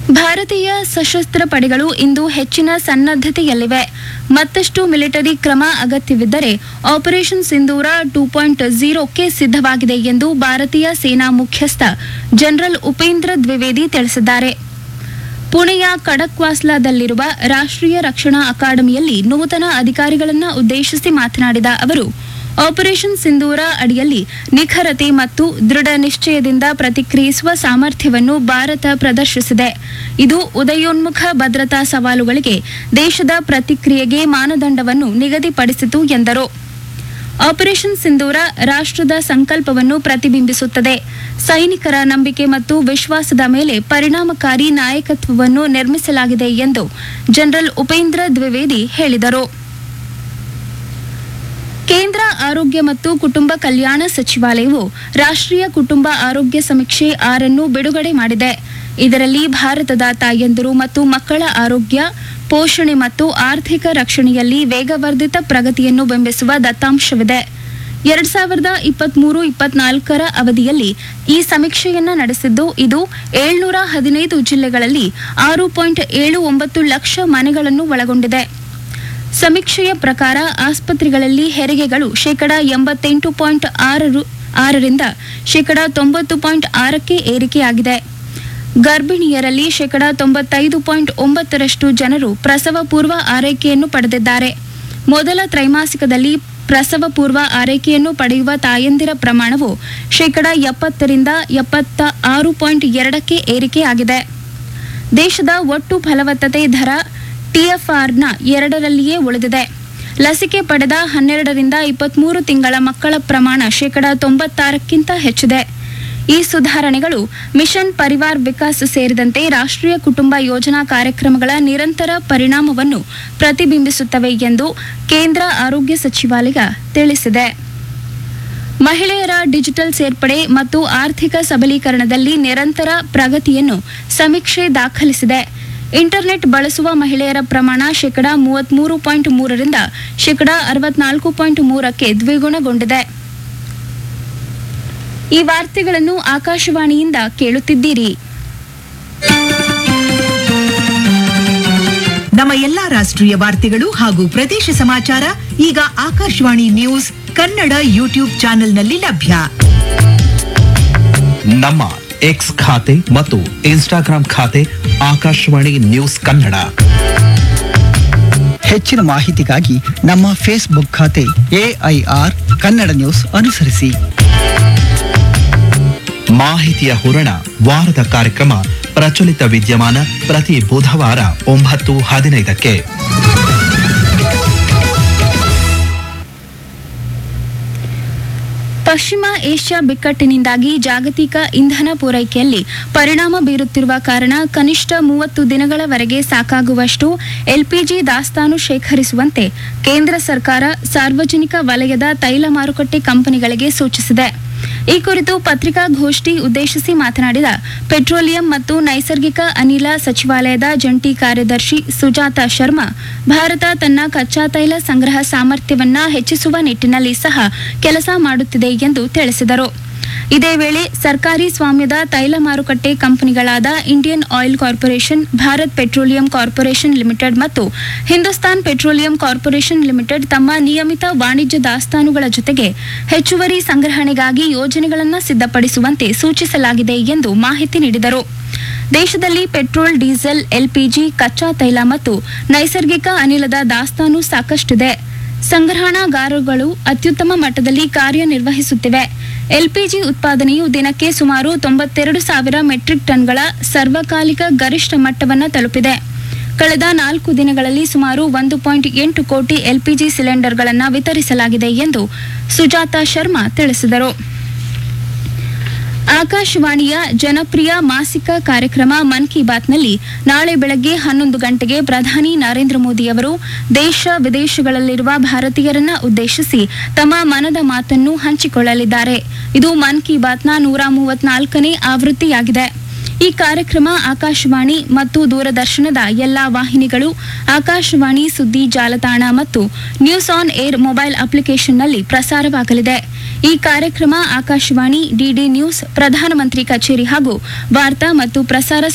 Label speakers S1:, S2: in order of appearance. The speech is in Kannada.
S1: ಭಾರತೀಯ ಸಶಸ್ತ್ರ ಪಡೆಗಳು ಇಂದು ಹೆಚ್ಚಿನ ಸನ್ನದ್ಧತೆಯಲ್ಲಿವೆ ಮತ್ತಷ್ಟು ಮಿಲಿಟರಿ ಕ್ರಮ ಅಗತ್ಯವಿದ್ದರೆ ಆಪರೇಷನ್ ಸಿಂಧೂರ ಟೂ ಪಾಯಿಂಟ್ ಝೀರೋಕ್ಕೆ ಸಿದ್ಧವಾಗಿದೆ ಎಂದು ಭಾರತೀಯ ಸೇನಾ ಮುಖ್ಯಸ್ಥ ಜನರಲ್ ಉಪೇಂದ್ರ ದ್ವಿವೇದಿ ತಿಳಿಸಿದ್ದಾರೆ ಪುಣೆಯ ಖಡಕ್ವಾಸ್ಲಾದಲ್ಲಿರುವ ರಾಷ್ಟ್ರೀಯ ರಕ್ಷಣಾ ಅಕಾಡೆಮಿಯಲ್ಲಿ ನೂತನ ಅಧಿಕಾರಿಗಳನ್ನು ಉದ್ದೇಶಿಸಿ ಮಾತನಾಡಿದ ಅವರು ಆಪರೇಷನ್ ಸಿಂಧೂರ ಅಡಿಯಲ್ಲಿ ನಿಖರತೆ ಮತ್ತು ದೃಢ ನಿಶ್ಚಯದಿಂದ ಪ್ರತಿಕ್ರಿಯಿಸುವ ಸಾಮರ್ಥ್ಯವನ್ನು ಭಾರತ ಪ್ರದರ್ಶಿಸಿದೆ ಇದು ಉದಯೋನ್ಮುಖ ಭದ್ರತಾ ಸವಾಲುಗಳಿಗೆ ದೇಶದ ಪ್ರತಿಕ್ರಿಯೆಗೆ ಮಾನದಂಡವನ್ನು ನಿಗದಿಪಡಿಸಿತು ಎಂದರು ಆಪರೇಷನ್ ಸಿಂಧೂರ ರಾಷ್ಟ್ರದ ಸಂಕಲ್ಪವನ್ನು ಪ್ರತಿಬಿಂಬಿಸುತ್ತದೆ ಸೈನಿಕರ ನಂಬಿಕೆ ಮತ್ತು ವಿಶ್ವಾಸದ ಮೇಲೆ ಪರಿಣಾಮಕಾರಿ ನಾಯಕತ್ವವನ್ನು ನಿರ್ಮಿಸಲಾಗಿದೆ ಎಂದು ಜನರಲ್ ಉಪೇಂದ್ರ ದ್ವಿವೇದಿ ಹೇಳಿದರು ಕೇಂದ್ರ ಆರೋಗ್ಯ ಮತ್ತು ಕುಟುಂಬ ಕಲ್ಯಾಣ ಸಚಿವಾಲಯವು ರಾಷ್ಟ್ರೀಯ ಕುಟುಂಬ ಆರೋಗ್ಯ ಸಮೀಕ್ಷೆ ಆರನ್ನು ಬಿಡುಗಡೆ ಮಾಡಿದೆ ಇದರಲ್ಲಿ ಭಾರತದ ತಾಯಂದಿರು ಮತ್ತು ಮಕ್ಕಳ ಆರೋಗ್ಯ ಪೋಷಣೆ ಮತ್ತು ಆರ್ಥಿಕ ರಕ್ಷಣೆಯಲ್ಲಿ ವೇಗವರ್ಧಿತ ಪ್ರಗತಿಯನ್ನು ಬಿಂಬಿಸುವ ದತ್ತಾಂಶವಿದೆ ಎರಡ್ ಸಾವಿರದ ಇಪ್ಪತ್ಮೂರು ಇಪ್ಪತ್ನಾಲ್ಕರ ಅವಧಿಯಲ್ಲಿ ಈ ಸಮೀಕ್ಷೆಯನ್ನ ನಡೆಸಿದ್ದು ಇದು ಏಳ್ನೂರ ಹದಿನೈದು ಜಿಲ್ಲೆಗಳಲ್ಲಿ ಆರು ಪಾಯಿಂಟ್ ಏಳು ಒಂಬತ್ತು ಲಕ್ಷ ಮನೆಗಳನ್ನು ಒಳಗೊಂಡಿದೆ ಸಮೀಕ್ಷೆಯ ಪ್ರಕಾರ ಆಸ್ಪತ್ರೆಗಳಲ್ಲಿ ಹೆರಿಗೆಗಳು ಶೇಕಡ ಎಂಬತ್ತೆಂಟು ಪಾಯಿಂಟ್ ಆರರು ಆರರಿಂದ ಶೇಕಡ ತೊಂಬತ್ತು ಪಾಯಿಂಟ್ ಆರಕ್ಕೆ ಏರಿಕೆಯಾಗಿದೆ ಗರ್ಭಿಣಿಯರಲ್ಲಿ ಶೇಕಡ ತೊಂಬತ್ತೈದು ಪಾಯಿಂಟ್ ಒಂಬತ್ತರಷ್ಟು ಜನರು ಪ್ರಸವ ಪೂರ್ವ ಆರೈಕೆಯನ್ನು ಪಡೆದಿದ್ದಾರೆ ಮೊದಲ ತ್ರೈಮಾಸಿಕದಲ್ಲಿ ಪ್ರಸವ ಪೂರ್ವ ಆರೈಕೆಯನ್ನು ಪಡೆಯುವ ತಾಯಂದಿರ ಪ್ರಮಾಣವು ಶೇಕಡ ಎಪ್ಪತ್ತರಿಂದ ಎಪ್ಪತ್ತ ಆರು ಪಾಯಿಂಟ್ ಎರಡಕ್ಕೆ ಏರಿಕೆಯಾಗಿದೆ ದೇಶದ ಒಟ್ಟು ಫಲವತ್ತತೆ ದರ ಟಿಎಫ್ಆರ್ನ ಎರಡರಲ್ಲಿಯೇ ಉಳಿದಿದೆ ಲಸಿಕೆ ಪಡೆದ ಹನ್ನೆರಡರಿಂದ ಇಪ್ಪತ್ಮೂರು ತಿಂಗಳ ಮಕ್ಕಳ ಪ್ರಮಾಣ ಶೇಕಡ ತೊಂಬತ್ತಾರಕ್ಕಿಂತ ಹೆಚ್ಚಿದೆ ಈ ಸುಧಾರಣೆಗಳು ಮಿಷನ್ ಪರಿವಾರ್ ವಿಕಾಸ್ ಸೇರಿದಂತೆ ರಾಷ್ಟ್ರೀಯ ಕುಟುಂಬ ಯೋಜನಾ ಕಾರ್ಯಕ್ರಮಗಳ ನಿರಂತರ ಪರಿಣಾಮವನ್ನು ಪ್ರತಿಬಿಂಬಿಸುತ್ತವೆ ಎಂದು ಕೇಂದ್ರ ಆರೋಗ್ಯ ಸಚಿವಾಲಯ ತಿಳಿಸಿದೆ ಮಹಿಳೆಯರ ಡಿಜಿಟಲ್ ಸೇರ್ಪಡೆ ಮತ್ತು ಆರ್ಥಿಕ ಸಬಲೀಕರಣದಲ್ಲಿ ನಿರಂತರ ಪ್ರಗತಿಯನ್ನು ಸಮೀಕ್ಷೆ ದಾಖಲಿಸಿದೆ ಇಂಟರ್ನೆಟ್ ಬಳಸುವ ಮಹಿಳೆಯರ ಪ್ರಮಾಣ ಶೇಕಡ ಮೂವತ್ಮೂರು ಪಾಯಿಂಟ್ ಮೂರರಿಂದ ಶೇಕಡ ಅರವತ್ನಾಲ್ಕು ಪಾಯಿಂಟ್ ಮೂರಕ್ಕೆ ದ್ವಿಗುಣಗೊಂಡಿದೆ ಈ ವಾರ್ತೆಗಳನ್ನು ಆಕಾಶವಾಣಿಯಿಂದ ಕೇಳುತ್ತಿದ್ದೀರಿ
S2: ನಮ್ಮ ಎಲ್ಲಾ ರಾಷ್ಟ್ರೀಯ ವಾರ್ತೆಗಳು ಹಾಗೂ ಪ್ರದೇಶ ಸಮಾಚಾರ ಈಗ ಆಕಾಶವಾಣಿ ನ್ಯೂಸ್ ಕನ್ನಡ ಯೂಟ್ಯೂಬ್ ಚಾನೆಲ್ನಲ್ಲಿ ಲಭ್ಯ
S3: ನಮ್ಮ ಎಕ್ಸ್ ಖಾತೆ ಮತ್ತು ಇನ್ಸ್ಟಾಗ್ರಾಂ ಖಾತೆ ಆಕಾಶವಾಣಿ ನ್ಯೂಸ್ ಕನ್ನಡ
S4: ಹೆಚ್ಚಿನ ಮಾಹಿತಿಗಾಗಿ ನಮ್ಮ ಫೇಸ್ಬುಕ್ ಖಾತೆ ಎಐಆರ್ ಕನ್ನಡ ನ್ಯೂಸ್ ಅನುಸರಿಸಿ
S3: ಮಾಹಿತಿಯ ಹೂರಣ ವಾರದ ಕಾರ್ಯಕ್ರಮ ಪ್ರಚಲಿತ ವಿದ್ಯಮಾನ ಪ್ರತಿ ಬುಧವಾರ ಒಂಬತ್ತು ಹದಿನೈದಕ್ಕೆ
S1: ಪಶ್ಚಿಮ ಏಷ್ಯಾ ಬಿಕ್ಕಟ್ಟಿನಿಂದಾಗಿ ಜಾಗತಿಕ ಇಂಧನ ಪೂರೈಕೆಯಲ್ಲಿ ಪರಿಣಾಮ ಬೀರುತ್ತಿರುವ ಕಾರಣ ಕನಿಷ್ಠ ಮೂವತ್ತು ದಿನಗಳವರೆಗೆ ಸಾಕಾಗುವಷ್ಟು ಎಲ್ಪಿಜಿ ದಾಸ್ತಾನು ಶೇಖರಿಸುವಂತೆ ಕೇಂದ್ರ ಸರ್ಕಾರ ಸಾರ್ವಜನಿಕ ವಲಯದ ತೈಲ ಮಾರುಕಟ್ಟೆ ಕಂಪನಿಗಳಿಗೆ ಸೂಚಿಸಿದೆ ಈ ಕುರಿತು ಪತ್ರಿಕಾಗೋಷ್ಠಿ ಉದ್ದೇಶಿಸಿ ಮಾತನಾಡಿದ ಪೆಟ್ರೋಲಿಯಂ ಮತ್ತು ನೈಸರ್ಗಿಕ ಅನಿಲ ಸಚಿವಾಲಯದ ಜಂಟಿ ಕಾರ್ಯದರ್ಶಿ ಸುಜಾತ ಶರ್ಮಾ ಭಾರತ ತನ್ನ ಕಚ್ಚಾ ತೈಲ ಸಂಗ್ರಹ ಸಾಮರ್ಥ್ಯವನ್ನ ಹೆಚ್ಚಿಸುವ ನಿಟ್ಟಿನಲ್ಲಿ ಸಹ ಕೆಲಸ ಮಾಡುತ್ತಿದೆ ಎಂದು ತಿಳಿಸಿದರು ಇದೇ ವೇಳೆ ಸರ್ಕಾರಿ ಸ್ವಾಮ್ಯದ ತೈಲ ಮಾರುಕಟ್ಟೆ ಕಂಪನಿಗಳಾದ Indian oil corporation Bharat petroleum corporation limited ಮತ್ತು ಹಿಂದೂಸ್ತಾನ್ ಪೆಟ್ರೋಲಿಯಂ ಕಾರ್ಪೊರೇಷನ್ ಲಿಮಿಟೆಡ್ ತಮ್ಮ ನಿಯಮಿತ ವಾಣಿಜ್ಯ ದಾಸ್ತಾನುಗಳ ಜೊತೆಗೆ ಹೆಚ್ಚುವರಿ ಸಂಗ್ರಹಣೆಗಾಗಿ ಯೋಜನೆಗಳನ್ನು ಸಿದ್ಧಪಡಿಸುವಂತೆ ಸೂಚಿಸಲಾಗಿದೆ ಎಂದು ಮಾಹಿತಿ ನೀಡಿದರು ದೇಶದಲ್ಲಿ ಪೆಟ್ರೋಲ್ ಡೀಸೆಲ್ ಎಲ್ಪಿಜಿ ಕಚ್ಚಾ ತೈಲ ಮತ್ತು ನೈಸರ್ಗಿಕ ಅನಿಲದ ದಾಸ್ತಾನು ಸಾಕಷ್ಟಿದೆ ಸಂಗ್ರಹಣಾಗಾರಗಳು ಅತ್ಯುತ್ತಮ ಮಟ್ಟದಲ್ಲಿ ಕಾರ್ಯನಿರ್ವಹಿಸುತ್ತಿವೆ ಎಲ್ಪಿಜಿ ಉತ್ಪಾದನೆಯು ದಿನಕ್ಕೆ ಸುಮಾರು ತೊಂಬತ್ತೆರಡು ಸಾವಿರ ಮೆಟ್ರಿಕ್ ಟನ್ಗಳ ಸರ್ವಕಾಲಿಕ ಗರಿಷ್ಠ ಮಟ್ಟವನ್ನು ತಲುಪಿದೆ ಕಳೆದ ನಾಲ್ಕು ದಿನಗಳಲ್ಲಿ ಸುಮಾರು ಒಂದು ಪಾಯಿಂಟ್ ಎಂಟು ಕೋಟಿ ಎಲ್ಪಿಜಿ ಸಿಲಿಂಡರ್ಗಳನ್ನು ವಿತರಿಸಲಾಗಿದೆ ಎಂದು ಸುಜಾತ ಶರ್ಮಾ ತಿಳಿಸಿದರು ಆಕಾಶವಾಣಿಯ ಜನಪ್ರಿಯ ಮಾಸಿಕ ಕಾರ್ಯಕ್ರಮ ಮನ್ ಕಿ ಬಾತ್ನಲ್ಲಿ ನಾಳೆ ಬೆಳಗ್ಗೆ ಹನ್ನೊಂದು ಗಂಟೆಗೆ ಪ್ರಧಾನಿ ನರೇಂದ್ರ ಮೋದಿ ಅವರು ದೇಶ ವಿದೇಶಗಳಲ್ಲಿರುವ ಭಾರತೀಯರನ್ನ ಉದ್ದೇಶಿಸಿ ತಮ್ಮ ಮನದ ಮಾತನ್ನು ಹಂಚಿಕೊಳ್ಳಲಿದ್ದಾರೆ ಇದು ಮನ್ ಕಿ ಬಾತ್ನ ನೂರ ಮೂವತ್ನಾಲ್ಕನೇ ಆವೃತ್ತಿಯಾಗಿದೆ ಈ ಕಾರ್ಯಕ್ರಮ ಆಕಾಶವಾಣಿ ಮತ್ತು ದೂರದರ್ಶನದ ಎಲ್ಲಾ ವಾಹಿನಿಗಳು ಆಕಾಶವಾಣಿ ಸುದ್ದಿ ಜಾಲತಾಣ ಮತ್ತು ನ್ಯೂಸ್ ಆನ್ ಏರ್ ಮೊಬೈಲ್ ಅಪ್ಲಿಕೇಶನ್ನಲ್ಲಿ ಪ್ರಸಾರವಾಗಲಿದೆ ಈ ಕಾರ್ಯಕ್ರಮ ಆಕಾಶವಾಣಿ ಡಿಡಿ ನ್ಯೂಸ್ ಪ್ರಧಾನಮಂತ್ರಿ ಕಚೇರಿ ಹಾಗೂ ವಾರ್ತಾ ಮತ್ತು ಪ್ರಸಾರ